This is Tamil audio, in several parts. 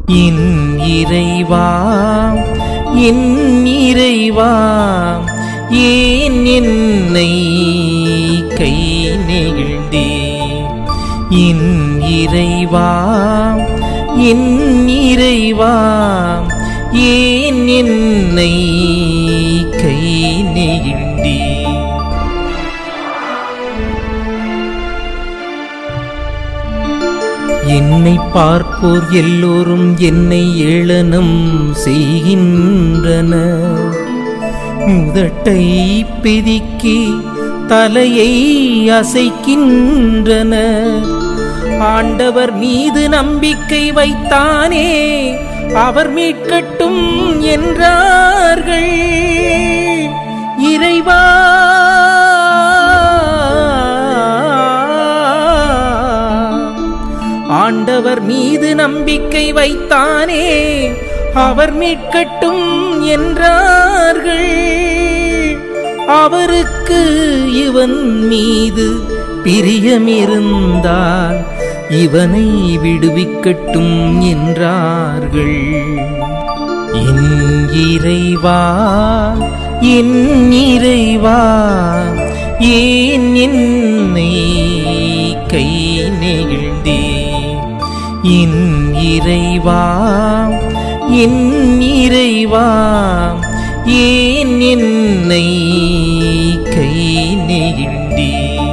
என் இறைவா என் இறைவா ஏன் என்னை கை நெகிழ்ந்தே என் இறைவா என் இறைவா ஏன் என்னை கை நெகிழ்ந்தே என்னை பார்ப்போர் எல்லோரும் என்னை ஏளனம் செய்கின்றனர் முதட்டை பிதிக்கி தலையை அசைக்கின்றனர் ஆண்டவர் மீது நம்பிக்கை வைத்தானே அவர் மீட்கட்டும் என்றார்கள் இறைவா ஆண்டவர் மீது நம்பிக்கை வைத்தானே அவர் மீட்கட்டும் என்றார்கள் அவருக்கு இவன் மீது பிரியமிருந்தால் இவனை விடுவிக்கட்டும் என்றார்கள் என் இறைவா என் இறைவா ஏன் என்னை கை நெகிழ்ந்தே என் இறைவா என் இறைவா ஏன் என்னை கை நெகிழ்ந்தே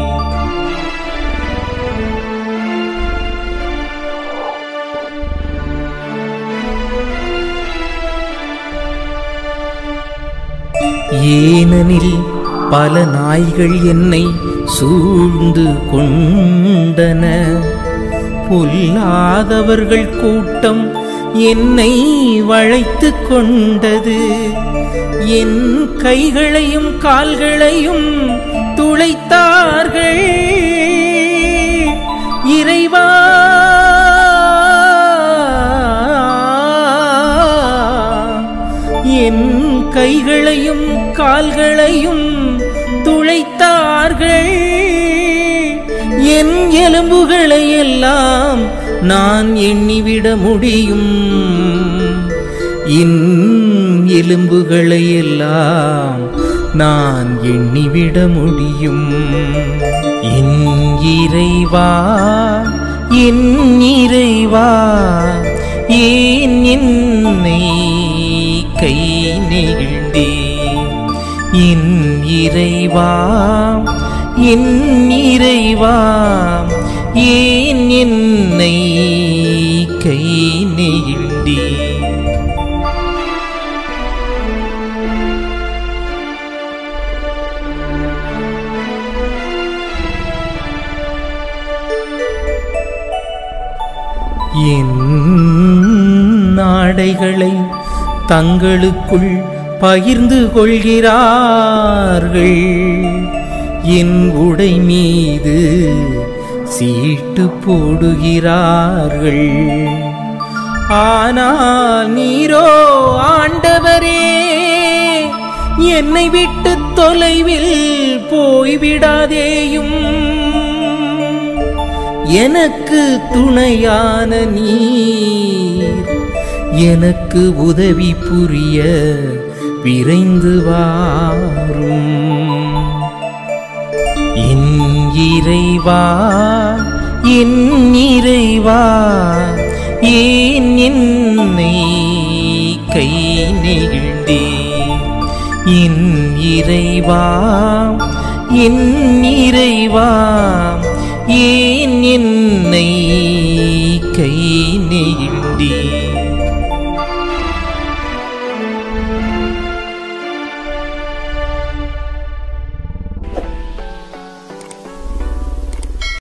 ஏனெனில் பல நாய்கள் என்னை சூழ்ந்து கொண்டன பொல்லாதவர்கள் கூட்டம் என்னை வளைத்து கொண்டது என் கைகளையும் கால்களையும் துளைத்தார்கள் இறைவா என் கைகளையும் கால்களையும் துளைத்தார்கள் என் எலும்புகளை எல்லாம் நான் எண்ணிவிட முடியும் என் எலும்புகளை எல்லாம் நான் எண்ணிவிட முடியும் என் இறைவா என் இறைவா ஏன் என்னை கை நெகிழ்ந்தே என் இறைவா என் இறைவா ஏன் என்னை கை நெகிழ்ந்தே என் நாடைகளை தங்களுக்குள் பகிர்ந்து கொள்கிறார்கள் என் உடை மீது சீட்டு போடுகிறார்கள் ஆனால் நீரோ ஆண்டவரே என்னை விட்டு தொலைவில் போய்விடாதேயும் எனக்கு துணையான நீர் எனக்கு உதவி புரிய விரைந்து வாரும் என் இறைவா என் இறைவா ஏன் என்னை கை நெகிழ்ந்தே என் இறைவா என் இறைவா ஏன் என்னை கை நெகிழ்ந்தே